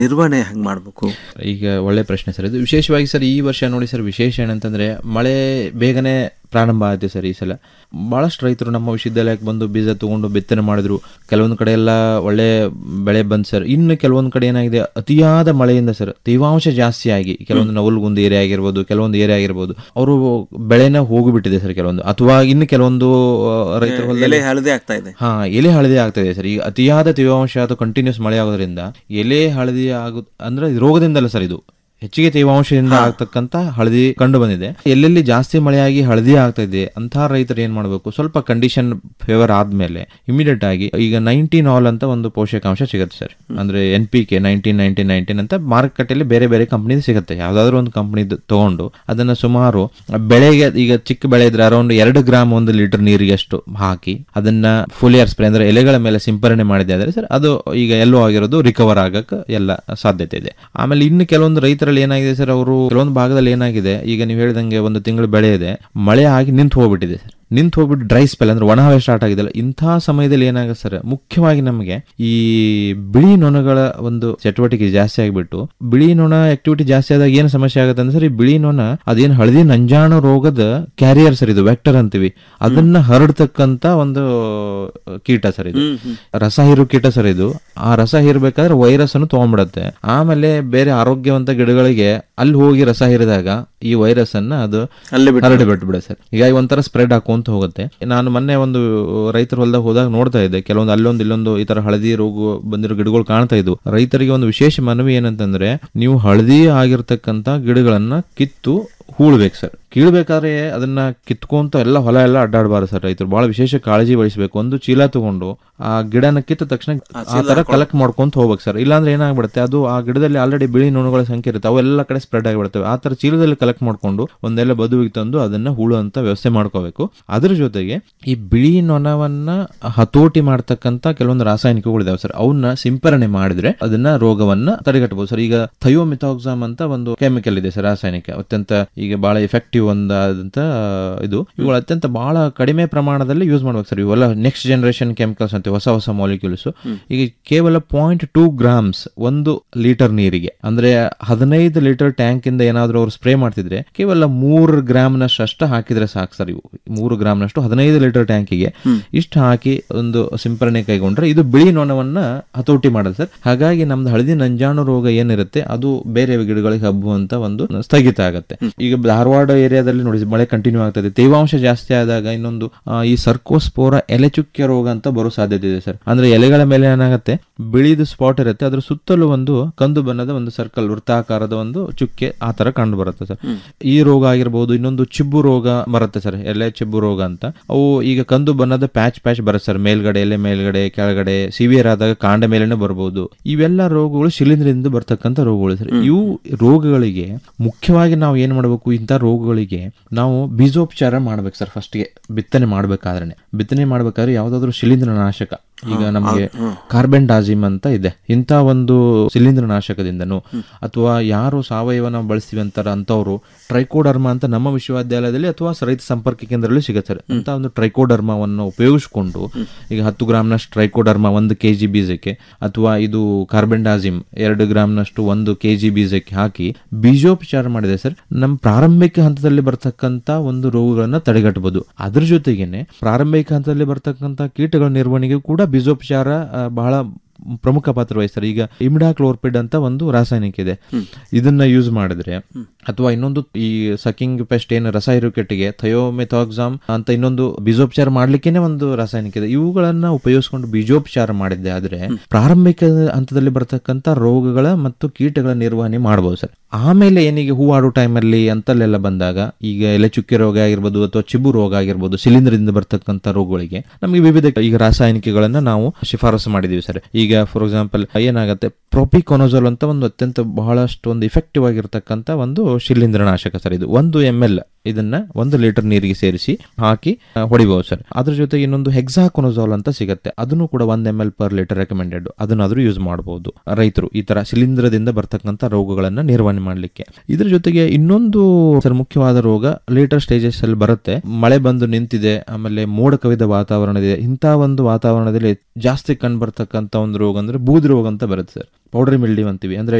ನಿರ್ವಹಣೆ ಹೆಂಗ್ ಮಾಡ್ಬೇಕು ಈಗ ಒಳ್ಳೆ ಪ್ರಶ್ನೆ ಸರ್ ಇದು ವಿಶೇಷವಾಗಿ ಸರ್ ಈ ವರ್ಷ ನೋಡಿ ಸರ್ ವಿಶೇಷ ಏನಂತಂದ್ರೆ ಮಳೆ ಬೇಗನೆ ಪ್ರಾರಂಭ ಆಯ್ತು ಸರ್ ಈ ಸಲ ಬಹಳಷ್ಟು ರೈತರು ನಮ್ಮ ವಿಶ್ವವಿದ್ಯಾಲಯಕ್ಕೆ ಬಂದು ಬೀಜ ತಗೊಂಡು ಬಿತ್ತನೆ ಮಾಡಿದ್ರು ಕೆಲವೊಂದು ಕಡೆ ಎಲ್ಲ ಒಳ್ಳೆ ಬೆಳೆ ಬಂದ್ ಸರ್ ಇನ್ನು ಕೆಲವೊಂದು ಕಡೆ ಏನಾಗಿದೆ ಅತಿಯಾದ ಮಳೆಯಿಂದ ಸರ್ ತೇವಾಂಶ ಜಾಸ್ತಿ ಆಗಿ ಕೆಲವೊಂದು ನವಲ್ಗುಂದ ಏರಿಯಾ ಆಗಿರ್ಬೋದು ಕೆಲವೊಂದು ಏರಿಯಾ ಆಗಿರ್ಬೋದು ಅವರು ಬೆಳೆನ ಹೋಗಿಬಿಟ್ಟಿದೆ ಸರ್ ಕೆಲವೊಂದು ಅಥವಾ ಇನ್ನು ಕೆಲವೊಂದು ಆ, ರೈತರ ಹೊಲದಲ್ಲಿ ಎಲೆ ಹಳದಿ ಆಗ್ತಾ ಇದೆ ಹಾ ಎಲೆ ಹಳದಿ ಆಗ್ತದೆ ಸರ್ ಈಗ ಅತಿಯಾದ ತೇವಾಂಶ ಅಥವಾ ಕಂಟಿನ್ಯೂಸ್ ಮಳೆ ಆಗೋದ್ರಿಂದ ಎಲೆ ಹಳದಿ ಆಗು ಅಂದ್ರೆ ಇದು ರೋಗದಿಂದಲ್ಲ ಸರ್ ಇದು ಹೆಚ್ಚಿಗೆ ತೇವಾಂಶದಿಂದ ಆಗ್ತಕ್ಕಂತ ಹಳದಿ ಕಂಡು ಬಂದಿದೆ ಎಲ್ಲೆಲ್ಲಿ ಜಾಸ್ತಿ ಮಳೆಯಾಗಿ ಹಳದಿ ಆಗ್ತಾ ಇದೆ ಅಂತ ರೈತರು ಏನ್ ಮಾಡಬೇಕು ಸ್ವಲ್ಪ ಕಂಡೀಷನ್ ಫೇವರ್ ಆದ್ಮೇಲೆ ಇಮಿಡಿಯೇಟ್ ಆಗಿ ಈಗ ನೈನ್ಟೀನ್ ಆಲ್ ಅಂತ ಒಂದು ಪೋಷಕಾಂಶ ಸಿಗುತ್ತೆ ಸರ್ ಅಂದ್ರೆ N P K nineteen nineteen nineteen ಅಂತ ಮಾರುಕಟ್ಟೆಯಲ್ಲಿ ಬೇರೆ ಬೇರೆ ಕಂಪನಿ ಸಿಗುತ್ತೆ ಯಾವ್ದಾದ್ರು ಒಂದು ಕಂಪನಿ ತಗೊಂಡು ಅದನ್ನ ಸುಮಾರು ಬೆಳೆಗೆ ಈಗ ಚಿಕ್ಕ ಬೆಳೆ ಇದ್ರೆ ಅರೌಂಡ್ ಎರಡು ಗ್ರಾಮ್ ಒಂದು ಲೀಟರ್ ನೀರಿಗೆ ಅಷ್ಟು ಹಾಕಿ ಅದನ್ನ ಫುಲಿಯರ್ ಸ್ಪ್ರೇ ಅಂದ್ರೆ ಎಲೆಗಳ ಮೇಲೆ ಸಿಂಪರಣೆ ಮಾಡಿದೆ ಆದರೆ ಸರ್ ಅದು ಈಗ ಎಲ್ಲೋ ಆಗಿರೋದು ರಿಕವರ್ ಆಗಕ್ಕೆ ಎಲ್ಲ ಸಾಧ್ಯತೆ ಇದೆ ಆಮೇಲೆ ಇನ್ನು ಕೆಲವೊಂದು ರೈತರಲ್ಲಿ ಏನಾಗಿದೆ ಸರ್ ಅವರು ಕೆಲವೊಂದು ಭಾಗದಲ್ಲಿ ಏನಾಗಿದೆ ಈಗ ನೀವು ಹೇಳಿದಂಗೆ ಒಂದು ತಿಂಗಳು ಬೆಳೆ ಇದೆ ಮಳೆ ಆಗಿ ನಿಂತು ಹೋಗ್ಬಿಟ್ಟಿದೆ ಸರ್ ನಿಂತು ಹೋಗ್ಬಿಟ್ಟು ಡ್ರೈ ಸ್ಪೆಲ್ ಅಂದ್ರೆ ಒಣ ಹವೆ ಸ್ಟಾರ್ಟ್ ಆಗಿದೆಲ್ಲ ಇಂಥ ಸಮಯದಲ್ಲಿ ಏನಾಗುತ್ತೆ ಸರ್ ಮುಖ್ಯವಾಗಿ ನಮಗೆ ಈ ಬಿಳಿ ನೊಣಗಳ ಒಂದು ಚಟುವಟಿಕೆ ಜಾಸ್ತಿ ಆಗಿಬಿಟ್ಟು ಬಿಳಿ ನೊಣ ಆಕ್ಟಿವಿಟಿ ಜಾಸ್ತಿ ಆದಾಗ ಏನು ಸಮಸ್ಯೆ ಆಗುತ್ತೆ ಅಂದ್ರೆ ಸರ್ ಈ ಬಿಳಿ ನೊಣ ಅದೇನು ಹಳದಿ ನಂಜಾಣು ರೋಗದ ಕ್ಯಾರಿಯರ್ ಸರ್ ಇದು ವೆಕ್ಟರ್ ಅಂತೀವಿ ಅದನ್ನ ಹರಡ್ತಕ್ಕಂತ ಒಂದು ಕೀಟ ಸರ್ ಇದು ರಸ ಹೀರು ಕೀಟ ಸರ್ ಇದು ಆ ರಸ ಹೀರ್ಬೇಕಾದ್ರೆ ವೈರಸ್ ಅನ್ನು ತಗೊಂಡ್ಬಿಡತ್ತೆ ಆಮೇಲೆ ಬೇರೆ ಆರೋಗ್ಯವಂತ ಗಿಡಗಳಿಗೆ ಅಲ್ಲಿ ಹೋಗಿ ರಸ ಹೀರಿದಾಗ ಈ ವೈರಸ್ ಅನ್ನ ಅದು ಅಲ್ಲಿ ಬಿಟ್ಟು ಹರಡಿ ಬಿಟ್ಬಿಡೆ ಸರ್ ಹೀಗಾಗಿ ಒಂಥರ ಸ್ಪ್ರೆಡ್ ಹಾಕೊಂತ ಹೋಗುತ್ತೆ ನಾನು ಮೊನ್ನೆ ಒಂದು ರೈತರ ಹೊಲದಾಗ ಹೋದಾಗ ನೋಡ್ತಾ ಇದ್ದೆ ಕೆಲವೊಂದು ಅಲ್ಲೊಂದು ಇಲ್ಲೊಂದು ಈ ತರ ಹಳದಿ ರೋಗ ಬಂದಿರೋ ಗಿಡಗಳು ಕಾಣ್ತಾ ಇದ್ವು ರೈತರಿಗೆ ಒಂದು ವಿಶೇಷ ಮನವಿ ಏನಂತಂದ್ರೆ ನೀವು ಹಳದಿ ಆಗಿರ್ತಕ್ಕಂತ ಗಿಡಗಳನ್ನ ಕಿತ್ತು ಹೂಳ್ಬೇಕು ಸರ್ ಕೀಳ್ಬೇಕಾದ್ರೆ ಅದನ್ನ ಕಿತ್ಕೊಂತ ಎಲ್ಲ ಹೊಲ ಎಲ್ಲ ಅಡ್ಡಾಡಬಾರ್ದು ಸರ್ ರೈತರು ಬಹಳ ವಿಶೇಷ ಕಾಳಜಿ ವಹಿಸಬೇಕು ಒಂದು ಚೀಲ ತಗೊಂಡು ಆ ಗಿಡನ ಕಿತ್ತ ತಕ್ಷಣ ಆ ತರ ಕಲೆಕ್ಟ್ ಮಾಡ್ಕೊಂತ ಹೋಗ್ಬೇಕು ಸರ್ ಇಲ್ಲಾಂದ್ರೆ ಏನಾಗ್ಬಿಡುತ್ತೆ ಅದು ಆ ಗಿಡದಲ್ಲಿ ಆಲ್ರೆಡಿ ಬಿಳಿ ನೊಣಗಳ ಸಂಖ್ಯೆ ಇರುತ್ತೆ ಅವೆಲ್ಲ ಕಡೆ ಸ್ಪ್ರೆಡ್ ಆಗಿಬಿಡ್ತವೆ ಆ ತರ ಚೀಲದಲ್ಲಿ ಕಲೆಕ್ಟ್ ಮಾಡ್ಕೊಂಡು ಒಂದೆಲ್ಲ ಬದುವಿಗೆ ತಂದು ಅದನ್ನ ಹೂಳುವಂತ ವ್ಯವಸ್ಥೆ ಮಾಡ್ಕೋಬೇಕು ಅದ್ರ ಜೊತೆಗೆ ಈ ಬಿಳಿ ನೊಣವನ್ನ ಹತೋಟಿ ಮಾಡ್ತಕ್ಕಂತ ಕೆಲವೊಂದು ರಾಸಾಯನಿಕಗಳಿದಾವೆ ಸರ್ ಅವನ್ನ ಸಿಂಪರಣೆ ಮಾಡಿದ್ರೆ ಅದನ್ನ ರೋಗವನ್ನ ತಡೆಗಟ್ಟಬಹುದು ಸರ್ ಈಗ ಥಯೋಮಿಥಾಕ್ಸಾಮ್ ಅಂತ ಒಂದು ಕೆಮಿಕಲ್ ಇದೆ ಸರ್ ರಾಸಾಯನಿಕ ಅತ್ಯಂತ ಈಗ ಬಹಳ ಎಫೆಕ್ಟಿವ್ ಒಂದಾದಂತ ಇದು ಇವುಗಳು ಅತ್ಯಂತ ಬಹಳ ಕಡಿಮೆ ಪ್ರಮಾಣದಲ್ಲಿ ಯೂಸ್ ಮಾಡ್ಬೇಕು ಸರ್ ಇವೆಲ್ಲ ನೆಕ್ಸ್ಟ್ ಜನರೇಷನ್ ಕೆಮಿಕಲ್ಸ್ ಅಂತ ಹೊಸ ಹೊಸ ಮಾಲಿಕ್ಯೂಲ್ಸ್ ಈಗ ಕೇವಲ ಪಾಯಿಂಟ್ ಟೂ ಗ್ರಾಮ್ಸ್ ಒಂದು ಲೀಟರ್ ನೀರಿಗೆ ಅಂದ್ರೆ ಹದಿನೈದು ಲೀಟರ್ ಟ್ಯಾಂಕ್ ಇಂದ ಏನಾದ್ರೂ ಅವ್ರು ಸ್ಪ್ರೇ ಮಾಡ್ತಿದ್ರೆ ಕೇವಲ ಮೂರು ಗ್ರಾಮ್ ನಷ್ಟು ಅಷ್ಟು ಹಾಕಿದ್ರೆ ಸಾಕು ಸರ್ ಇವು ಮೂರು ಗ್ರಾಮ್ ನಷ್ಟು ಹದಿನೈದು ಲೀಟರ್ ಟ್ಯಾಂಕಿಗೆ ಇಷ್ಟು ಹಾಕಿ ಒಂದು ಸಿಂಪರಣೆ ಕೈಗೊಂಡ್ರೆ ಇದು ಬಿಳಿ ನೊಣವನ್ನ ಹತೋಟಿ ಮಾಡೋದು ಸರ್ ಹಾಗಾಗಿ ನಮ್ದು ಹಳದಿ ನಂಜಾಣು ರೋಗ ಏನಿರುತ್ತೆ ಅದು ಬೇರೆ ಗಿಡಗಳಿಗೆ ಹಬ್ಬುವಂತ ಒಂದು ಸ್ಥಗಿತ ಆಗುತ್ತೆ ಈಗ ಧಾರವಾಡ ಏರಿಯಾದಲ್ಲಿ ನೋಡಿ ಮಳೆ ಕಂಟಿನ್ಯೂ ಆಗ್ತದೆ ತೇವಾಂಶ ಜಾಸ್ತಿ ಆದಾಗ ಇನ್ನೊಂದು ಆ, ಈ ಸರ್ಕೋಸ್ಪೋರ ಎಲೆ ಚುಕ್ಕೆ ರೋಗ ಅಂತ ಬರೋ ಸಾಧ್ಯತೆ ಇದೆ ಸರ್ ಅಂದ್ರೆ ಎಲೆಗಳ ಮೇಲೆ ಏನಾಗುತ್ತೆ ಬಿಳಿದು ಸ್ಪಾಟ್ ಇರುತ್ತೆ ಅದ್ರ ಸುತ್ತಲೂ ಒಂದು ಕಂದು ಬಣ್ಣದ ಒಂದು ಸರ್ಕಲ್ ವೃತ್ತಾಕಾರದ ಒಂದು ಚುಕ್ಕೆ ಆ ತರ ಕಂಡು ಬರುತ್ತೆ ಸರ್ ಈ ರೋಗ ಆಗಿರ್ಬೋದು ಇನ್ನೊಂದು ಚಿಬ್ಬು ರೋಗ ಬರುತ್ತೆ ಸರ್ ಎಲೆ ಚಿಬ್ಬು ರೋಗ ಅಂತ ಅವು ಈಗ ಕಂದು ಬಣ್ಣದ ಪ್ಯಾಚ್ ಪ್ಯಾಚ್ ಬರುತ್ತೆ ಸರ್ ಮೇಲ್ಗಡೆ ಎಲೆ ಮೇಲ್ಗಡೆ ಕೆಳಗಡೆ ಸಿವಿಯರ್ ಆದಾಗ ಕಾಂಡ ಮೇಲೆನೆ ಬರ್ಬೋದು ಇವೆಲ್ಲ ರೋಗಗಳು ಶಿಲೀಂಧ್ರದಿಂದ ಬರ್ತಕ್ಕಂಥ ರೋಗಗಳು ಸರ್ ಇವು ರೋಗಗಳಿಗೆ ಮುಖ್ಯವಾಗಿ ನಾವು ಏನ್ ಮಾಡಬೇಕು ಇಂಥ ರೋಗಗಳಿಗೆ ನಾವು ಬೀಜೋಪಚಾರ ಮಾಡ್ಬೇಕು ಸರ್ ಫಸ್ಟ್ಗೆ ಬಿತ್ತನೆ ಮಾಡ್ಬೇಕಾದ್ರೆ ಬಿತ್ತನೆ ಮಾಡ್ಬೇಕಾದ್ರೆ ಯಾವ್ದಾದ್ರು ಶಿಲೀಂಧ್ರ ನಾಶಕ ಈಗ ನಮಗೆ ಕಾರ್ಬನ್ ಡಾಸಿಮ್ ಅಂತ ಇದೆ ಇಂಥ ಒಂದು ಶಿಲೀಂಧ್ರ ನಾಶಕದಿಂದನೂ ಅಥವಾ ಯಾರು ಸಾವಯವ ನಾವು ಬಳಸ್ತೀವಿ ಅಂತಾರ ಅಂತವ್ರು ಟ್ರೈಕೋಡರ್ಮ ಅಂತ ನಮ್ಮ ವಿಶ್ವವಿದ್ಯಾಲಯದಲ್ಲಿ ಅಥವಾ ರೈತ ಸಂಪರ್ಕ ಕೇಂದ್ರದಲ್ಲಿ ಸಿಗುತ್ತೆ ಸರ್ ಅಂತ ಒಂದು ಟ್ರೈಕೋಡರ್ಮವನ್ನು ಉಪಯೋಗಿಸಿಕೊಂಡು ಈಗ ಹತ್ತು ಗ್ರಾಮ್ನಷ್ಟು ಟ್ರೈಕೋಡರ್ಮ ಒಂದು ಕೆ ಜಿ ಬೀಜಕ್ಕೆ ಅಥವಾ ಇದು ಕಾರ್ಬನ್ ಡಾಸಿಮ್ ಎರಡು ಗ್ರಾಮ್ನಷ್ಟು ಒಂದು ಕೆ ಜಿ ಬೀಜಕ್ಕೆ ಹಾಕಿ ಬೀಜೋಪಚಾರ ಮಾಡಿದೆ ಸರ್ ನಮ್ಮ ಪ್ರಾರಂಭಿಕ ಹಂತದಲ್ಲಿ ಬರ್ತಕ್ಕಂಥ ಒಂದು ರೋಗಗಳನ್ನ ತಡೆಗಟ್ಟಬಹುದು ಅದ್ರ ಜೊತೆಗೇನೆ ಪ್ರಾರಂಭಿಕ ಹಂತದಲ್ಲಿ ಬರ್ತಕ್ಕಂಥ ಕೀಟಗಳ ನಿರ್ವಹಣೆಗೆ ಕೂಡ ಬೀಜೋಪಚಾರ ಆ, ಬಹಳ ಪ್ರಮುಖ ಪಾತ್ರ ವಹಿಸ್ತಾರೆ ಈಗ ಇಮಿಡಾಕ್ಲೋರ್ಪಿಡ್ ಅಂತ ಒಂದು ರಾಸಾಯನಿಕ ಇದೆ ಇದನ್ನ ಯೂಸ್ ಮಾಡಿದ್ರೆ ಅಥವಾ ಇನ್ನೊಂದು ಈ ಸಕಿಂಗ್ ಪೆಸ್ಟ್ ಏನು ರಸ ಇರುಕೆಟ್ಟಿಗೆ ಥಯೋಮೆಥಾಕ್ಸಾಮ್ ಅಂತ ಇನ್ನೊಂದು ಬೀಜೋಪಚಾರ ಮಾಡ್ಲಿಕ್ಕೇನೆ ಒಂದು ರಾಸಾಯನಿಕ ಇದೆ ಇವುಗಳನ್ನ ಉಪಯೋಗಿಸ್ಕೊಂಡು ಬೀಜೋಪಚಾರ ಮಾಡಿದ್ದೆ ಆದ್ರೆ ಪ್ರಾರಂಭಿಕ ಹಂತದಲ್ಲಿ ಬರ್ತಕ್ಕಂಥ ರೋಗಗಳ ಮತ್ತು ಕೀಟಗಳ ನಿರ್ವಹಣೆ ಮಾಡಬಹುದು ಸರ್ ಆಮೇಲೆ ಏನೀಗ ಹೂವಾಡೋ ಟೈಮಲ್ಲಿ ಅಂತಲ್ಲೆಲ್ಲ ಬಂದಾಗ ಈಗ ಎಲೆ ಚುಕ್ಕೆ ರೋಗ ಆಗಿರ್ಬೋದು ಅಥವಾ ಚಿಬ್ಬು ರೋಗ ಆಗಿರ್ಬೋದು ಶಿಲೀಂಧ್ರದಿಂದ ಬರ್ತಕ್ಕಂಥ ರೋಗಗಳಿಗೆ ನಮಗೆ ವಿವಿಧ ಈಗ ರಾಸಾಯನಿಕಗಳನ್ನ ನಾವು ಶಿಫಾರಸು ಮಾಡಿದೀವಿ ಸರ್ ಈಗ ಫಾರ್ ಎಕ್ಸಾಂಪಲ್ ಏನಾಗುತ್ತೆ ಪ್ರೊಪಿಕೊನೋಜೋಲ್ ಅಂತ ಒಂದು ಅತ್ಯಂತ ಬಹಳಷ್ಟು ಒಂದು ಇಫೆಕ್ಟಿವ್ ಆಗಿರ್ತಕ್ಕಂಥ ಒಂದು ಶಿಲೀಂಧ್ರನಾಶಕ ಸರ್ ಇದು ಒಂದು ಎಮ್ ಎಲ್ ಇದನ್ನ ಒಂದು ಲೀಟರ್ ನೀರಿಗೆ ಸೇರಿಸಿ ಹಾಕಿ ಆ, ಹೊಡಿಬಹುದು ಸರ್ ಅದ್ರ ಜೊತೆಗೆ ಇನ್ನೊಂದು ಹೆಕ್ಸಾಕೊನಜಾಲ್ ಅಂತ ಸಿಗುತ್ತೆ ಅದನ್ನು ಕೂಡ ಒಂದ್ M L per litre recommended ಅದನ್ನಾದ್ರೂ ಯೂಸ್ ಮಾಡಬಹುದು ರೈತರು ಈ ತರ ಶಿಲೀಂಧ್ರದಿಂದ ಬರ್ತಕ್ಕಂಥ ರೋಗಗಳನ್ನ ನಿರ್ವಹಣೆ ಮಾಡಲಿಕ್ಕೆ ಇದ್ರ ಜೊತೆಗೆ ಇನ್ನೊಂದು ಸರ್ ಮುಖ್ಯವಾದ ರೋಗ ಲೇಟರ್ ಸ್ಟೇಜಸ್ ಅಲ್ಲಿ ಬರುತ್ತೆ ಮಳೆ ಬಂದು ನಿಂತಿದೆ ಆಮೇಲೆ ಮೋಡ ಕವಿದ ವಾತಾವರಣ ಇದೆ ಇಂಥ ಒಂದು ವಾತಾವರಣದಲ್ಲಿ ಜಾಸ್ತಿ ಕಂಡು ಬರ್ತಕ್ಕಂಥ ಒಂದು ರೋಗ ಅಂದ್ರೆ ಬೂದಿ ರೋಗ ಅಂತ ಬರುತ್ತೆ ಸರ್ ಪೌಡರ್ ಮಿಲ್ಡಿವ್ ಅಂತೀವಿ ಅಂದ್ರೆ